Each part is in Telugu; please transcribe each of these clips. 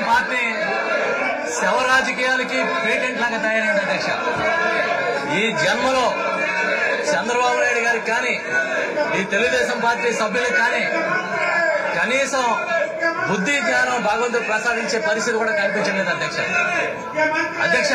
పార్టీ శవ రాజకీయాలకి పేటెంట్ లాగా తయారైంది అధ్యక్ష ఈ జన్మలో చంద్రబాబు నాయుడు గారికి కానీ ఈ తెలుగుదేశం పార్టీ సభ్యులకు కానీ కనీసం బుద్ధి జ్ఞానం భగవంతుడు ప్రసాదించే పరిస్థితి కూడా కనిపించలేదు అధ్యక్ష అధ్యక్ష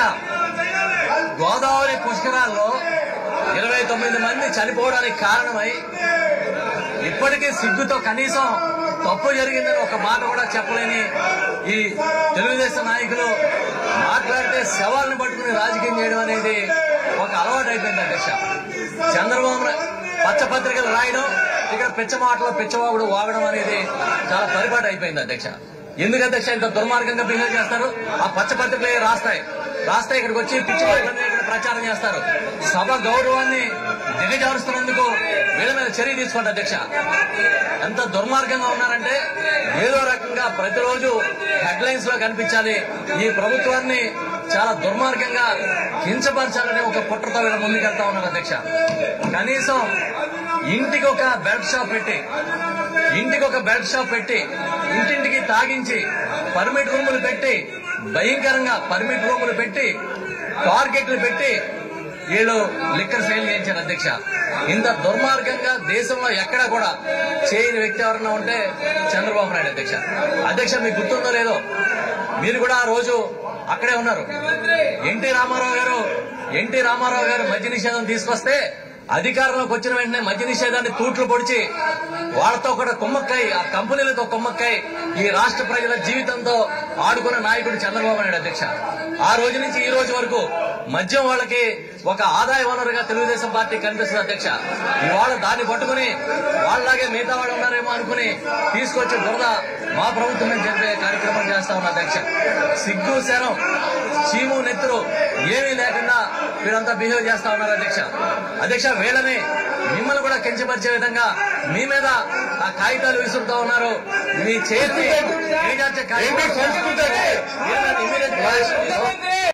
గోదావరి పుష్కరాల్లో ఇరవై తొమ్మిది మంది చనిపోవడానికి కారణమై ఇప్పటికీ సిగ్గుతో కనీసం తప్పు జరిగిందని ఒక మాట కూడా చెప్పలేని ఈ తెలుగుదేశం నాయకులు మాట్లాడితే శవాలను పట్టుకుని రాజకీయం చేయడం అనేది ఒక అలవాటు అయిపోయింది అధ్యక్ష చంద్రబాబు నా- పచ్చపత్రికలు రాయడం ఇక్కడ పిచ్చ మాటలో పిచ్చవాగుడు వాగడం అనేది చాలా పరిపాటు అయిపోయింది అధ్యక్ష ఎందుకు అధ్యక్ష ఇంత దుర్మార్గంగా బిహేవ్ చేస్తారు ఆ పచ్చపత్రికలే రాస్తాయి రాస్తాయి ఇక్కడికి వచ్చి పిచ్చి మాటలన్నీ ఇక్కడ ప్రచారం చేస్తారు సభ గౌరవాన్ని దిగజారుస్తున్నందుకు వీళ్ళ మీద చర్య తీసుకోండి అధ్యక్ష ఎంత దుర్మార్గంగా ఉన్నారంటే ఏదో రకంగా ప్రతిరోజు హెడ్లైన్స్ లో కనిపించాలి ఈ ప్రభుత్వాన్ని చాలా దుర్మార్గంగా కించపరచాలని ఒక కుట్రతో వీళ్ళ ముందుకెళ్తా ఉన్నారు అధ్యక్ష కనీసం ఇంటికి ఒక బెల్ట్ షాప్ పెట్టి ఇంటికి ఒక బెల్ట్ షాప్ పెట్టి ఇంటింటికి తాగించి పర్మిట్ రూములు పెట్టి భయంకరంగా పర్మిట్ రూములు పెట్టి టార్గెట్లు పెట్టి వీళ్ళు లిక్కర్ సేల్ చేయించారు అధ్యక్ష ఇంత దుర్మార్గంగా దేశంలో ఎక్కడా కూడా చేయని వ్యక్తి ఎవరన్నా ఉంటే చంద్రబాబు నాయుడు అధ్యక్ష అధ్యక్ష మీకు గుర్తుందో లేదో మీరు కూడా ఆ రోజు అక్కడే ఉన్నారు ఎన్టీ రామారావు గారు ఎన్టీ రామారావు గారు మద్య నిషేధం తీసుకొస్తే అధికారంలోకి వచ్చిన వెంటనే మద్య నిషేధాన్ని తూట్లు పొడిచి వాళ్ళతో కూడా కుమ్మక్కై ఆ కంపెనీలతో కుమ్మక్కై ఈ రాష్ట్ర ప్రజల జీవితంతో ఆడుకున్న నాయకుడు చంద్రబాబు నాయుడు అధ్యక్ష ఆ రోజు నుంచి ఈ రోజు వరకు మద్యం వాళ్ళకి ఒక ఆదాయ వనరుగా తెలుగుదేశం పార్టీ కనిపిస్తుంది అధ్యక్ష ఇవాళ దాన్ని పట్టుకుని వాళ్ళలాగే మిగతా వాళ్ళు ఉన్నారేమో అనుకుని తీసుకొచ్చి బురద మా ప్రభుత్వం మీద జరిపే కార్యక్రమం చేస్తా ఉన్న అధ్యక్ష సిగ్గు శరం చీము నెత్తురు ఏమీ లేకుండా వీరంతా బిహేవ్ చేస్తా ఉన్నారు అధ్యక్ష అధ్యక్ష వీళ్ళని మిమ్మల్ని కూడా కించపరిచే విధంగా మీ మీద ఆ కాగితాలు విసురుతా ఉన్నారు మీ చేతి దిగజార్చే కార్యక్రమం- ఏంటి సంస్కృతి అది? వీళ్ళని immediate గా